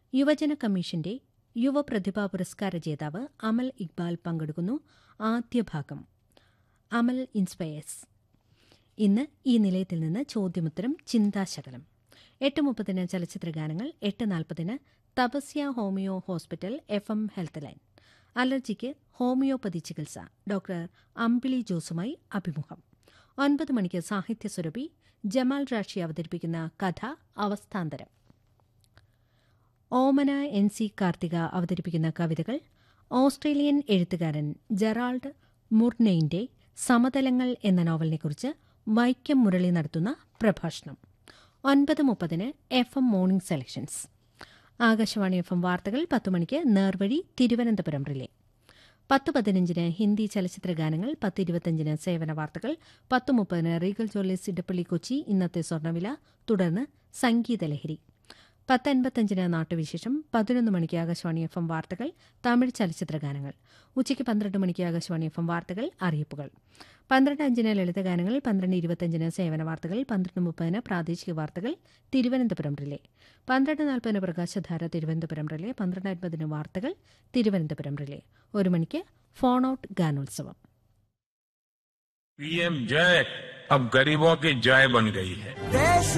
യുവജന കമ്മീഷന്റെ യുവപ്രതിഭാ പുരസ്കാര ജേതാവ് അമൽ ഇക്ബാൽ പങ്കെടുക്കുന്നു ആദ്യ ഭാഗം അമൽ ഇൻസ്പയേഴ്സ് ഇന്ന് ഈ നിലയത്തിൽ നിന്ന് ചോദ്യമുത്തരം ചിന്താശകലം എട്ട് മുപ്പതിന് ചലച്ചിത്ര ഗാനങ്ങൾ എട്ട് നാൽപ്പതിന് Tapasya homoeo hospital F M health line അലർജിക്ക് ഹോമിയോപ്പതി ചികിത്സ ഡോക്ടർ അമ്പിളി ജോസുമായി അഭിമുഖം ഒൻപത് മണിക്ക് സാഹിത്യസ്വരൂപി ജമാൽ റാഷി അവതരിപ്പിക്കുന്ന കഥ അവസ്ഥാന്തരം ഓമന എൻ സി കാർത്തിക അവതരിപ്പിക്കുന്ന കവിതകൾ ഓസ്ട്രേലിയൻ എഴുത്തുകാരൻ ജെറാൾഡ് മുർനെയിന്റെ സമതലങ്ങൾ എന്ന നോവലിനെക്കുറിച്ച് വൈക്കം മുരളി നടത്തുന്ന പ്രഭാഷണം ഒൻപത് മുപ്പതിന് F M morning selections Akashvani F M വാർത്തകൾ പത്ത് മണിക്ക് നേർവഴി തിരുവനന്തപുരം റിലേ പത്ത് പതിനഞ്ചിന് ഹിന്ദി ചലച്ചിത്ര ഗാനങ്ങൾ പത്ത് ഇരുപത്തഞ്ചിന് സേവന വാർത്തകൾ പത്ത് മുപ്പതിന് റീഗൽ ജ്വല്ലേഴ്സ് ഇടപ്പള്ളി കൊച്ചി ഇന്നത്തെ സ്വർണ്ണവില തുടർന്ന് സംഗീതലഹരി പത്ത് അൻപത്തഞ്ചിന് നാട്ടുവിശേഷം പതിനൊന്ന് മണിക്ക് ആകാശവാണി എഫ് എം വാർത്തകൾ തമിഴ് ചലച്ചിത്ര ഗാനങ്ങൾ ഉച്ചയ്ക്ക് പന്ത്രണ്ട് മണിക്ക് ആകാശവാണി എഫ് എം വാർത്തകൾ അറിയിപ്പുകൾ പന്ത്രണ്ട് അഞ്ചിന് ലളിതഗാനങ്ങൾ പന്ത്രണ്ട് ഇരുപത്തഞ്ചിന് സേവന വാർത്തകൾ പന്ത്രണ്ട് മുപ്പതിന് പ്രാദേശിക വാർത്തകൾ തിരുവനന്തപുരം റിലേ പന്ത്രണ്ട് നാൽപ്പതിന് പ്രകാശധാര തിരുവനന്തപുരം റിലേ പന്ത്രണ്ട് അൻപതിന് വാർത്തകൾ തിരുവനന്തപുരം റിലേ ഒരു മണിക്ക് ഫോൺ ഔട്ട് ഗാനോത്സവം पीएम जय अब गरीबों की जय बन गई है देश